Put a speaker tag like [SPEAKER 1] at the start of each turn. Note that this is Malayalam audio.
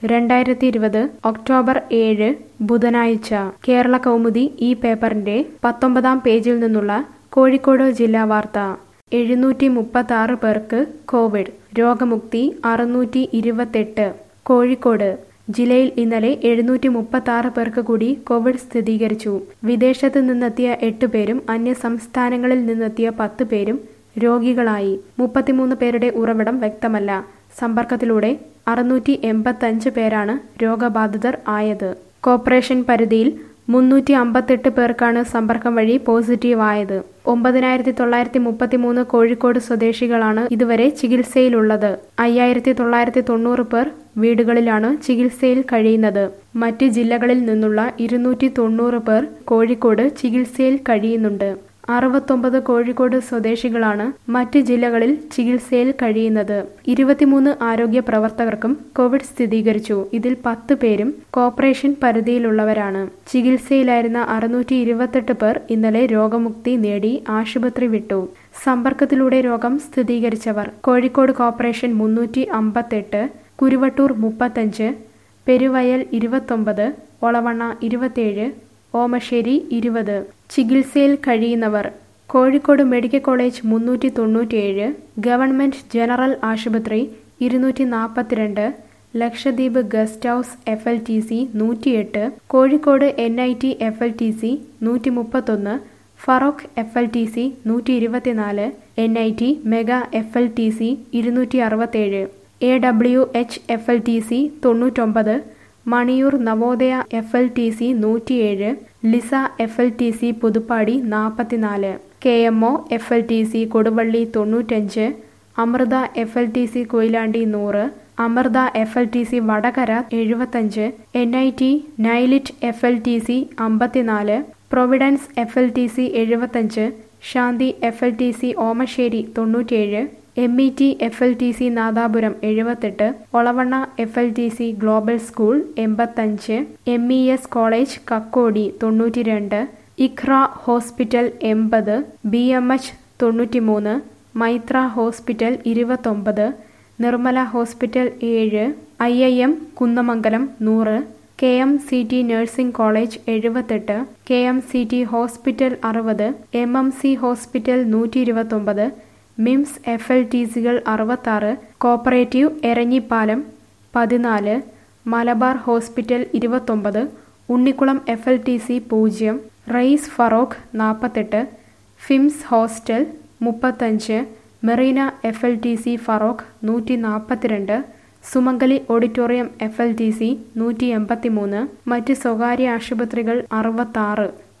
[SPEAKER 1] രണ്ടായിരത്തി ഇരുപത് ഒക്ടോബർ ഏഴ് ബുധനാഴ്ച കേരള കൗമുദി ഈ പേപ്പറിന്റെ പത്തൊമ്പതാം പേജിൽ നിന്നുള്ള കോഴിക്കോട് ജില്ലാ വാർത്ത എഴുന്നൂറ്റി മുപ്പത്തി ആറ് പേർക്ക് കോവിഡ് രോഗമുക്തി അറുന്നൂറ്റി ഇരുപത്തെട്ട് കോഴിക്കോട് ജില്ലയിൽ ഇന്നലെ എഴുന്നൂറ്റി മുപ്പത്തി ആറ് പേർക്ക് കൂടി കോവിഡ് സ്ഥിരീകരിച്ചു വിദേശത്ത് നിന്നെത്തിയ എട്ട് പേരും അന്യ സംസ്ഥാനങ്ങളിൽ നിന്നെത്തിയ പത്ത് പേരും രോഗികളായി മുപ്പത്തിമൂന്ന് പേരുടെ ഉറവിടം വ്യക്തമല്ല സമ്പർക്കത്തിലൂടെ അറുന്നൂറ്റി എൺപത്തഞ്ച് പേരാണ് രോഗബാധിതർ ആയത് കോർപ്പറേഷൻ പരിധിയിൽ മുന്നൂറ്റി അമ്പത്തെട്ട് പേർക്കാണ് സമ്പർക്കം വഴി പോസിറ്റീവ് ആയത് ഒമ്പതിനായിരത്തി തൊള്ളായിരത്തി മുപ്പത്തിമൂന്ന് കോഴിക്കോട് സ്വദേശികളാണ് ഇതുവരെ ചികിത്സയിലുള്ളത് അയ്യായിരത്തി തൊള്ളായിരത്തി തൊണ്ണൂറ് പേർ വീടുകളിലാണ് ചികിത്സയിൽ കഴിയുന്നത് മറ്റ് ജില്ലകളിൽ നിന്നുള്ള ഇരുന്നൂറ്റി തൊണ്ണൂറ് പേർ കോഴിക്കോട് ചികിത്സയിൽ കഴിയുന്നുണ്ട് അറുപത്തൊമ്പത് കോഴിക്കോട് സ്വദേശികളാണ് മറ്റ് ജില്ലകളിൽ ചികിത്സയിൽ കഴിയുന്നത് ഇരുപത്തിമൂന്ന് ആരോഗ്യ പ്രവർത്തകർക്കും കോവിഡ് സ്ഥിരീകരിച്ചു ഇതിൽ പത്ത് പേരും കോർപ്പറേഷൻ പരിധിയിലുള്ളവരാണ് ചികിത്സയിലായിരുന്ന അറുന്നൂറ്റി ഇരുപത്തെട്ട് പേർ ഇന്നലെ രോഗമുക്തി നേടി ആശുപത്രി വിട്ടു സമ്പർക്കത്തിലൂടെ രോഗം സ്ഥിരീകരിച്ചവർ കോഴിക്കോട് കോർപ്പറേഷൻ മുന്നൂറ്റി അമ്പത്തെട്ട് കുരുവട്ടൂർ മുപ്പത്തഞ്ച് പെരുവയൽ ഇരുപത്തൊമ്പത് ഒളവണ്ണ ഇരുപത്തേഴ് ഓമശ്ശേരി ഇരുപത് ചികിത്സയിൽ കഴിയുന്നവർ കോഴിക്കോട് മെഡിക്കൽ കോളേജ് മുന്നൂറ്റി തൊണ്ണൂറ്റിയേഴ് ഗവൺമെന്റ് ജനറൽ ആശുപത്രി ഇരുന്നൂറ്റി നാൽപ്പത്തിരണ്ട് Lakshadweep guest house F L T C നൂറ്റിയെട്ട് Kozhikode N I T F L T C നൂറ്റി മുപ്പത്തൊന്ന് Feroke F L T C നൂറ്റി ഇരുപത്തിനാല് N I T mega F L T C ഇരുന്നൂറ്റി അറുപത്തേഴ് A W H F L T C തൊണ്ണൂറ്റൊമ്പത് Maniyur Navodaya F L T C നൂറ്റിയേഴ് Lisa F L T C Puthuppadi നാൽപ്പത്തിനാല് K M O F L T C Koduvally തൊണ്ണൂറ്റഞ്ച് Amrita F L T C Koyilandy നൂറ് Amrita F L T C Vadakara എഴുപത്തഞ്ച് N I T NIELIT F L T C അമ്പത്തിനാല് Providence F L T C എഴുപത്തഞ്ച് Shanthi F L T C Omassery തൊണ്ണൂറ്റിയേഴ് M E T F L T C Nadapuram എഴുപത്തെട്ട് Olavanna F L T C global school എൺപത്തഞ്ച് M E S college Kakkodi തൊണ്ണൂറ്റിരണ്ട് ഇഖ്ര ഹോസ്പിറ്റൽ എൺപത് ബി എം എച്ച് തൊണ്ണൂറ്റിമൂന്ന് മൈത്ര ഹോസ്പിറ്റൽ ഇരുപത്തൊമ്പത് നിർമ്മല ഹോസ്പിറ്റൽ ഏഴ് ഐ ഐ എം കുന്നമംഗലം നൂറ് K M C T nursing college എഴുപത്തെട്ട് K M C T hospital അറുപത് എം എം സി ഹോസ്പിറ്റൽ നൂറ്റി ഇരുപത്തൊമ്പത് മിംസ് എഫ് എൽ ടി സികൾ അറുപത്താറ് കോപ്പറേറ്റീവ് എരഞ്ഞിപ്പാലം പതിനാല് മലബാർ ഹോസ്പിറ്റൽ ഇരുപത്തൊമ്പത് Unnikulam F L T C പൂജ്യം റയീസ് ഫറോക്ക് നാൽപ്പത്തെട്ട് ഫിംസ് ഹോസ്റ്റൽ മുപ്പത്തഞ്ച് Marina F L T C Feroke നൂറ്റി നാൽപ്പത്തിരണ്ട് Sumangali auditorium F L T C നൂറ്റി എൺപത്തി മൂന്ന് മറ്റ് സ്വകാര്യ ആശുപത്രികൾ അറുപത്താറ്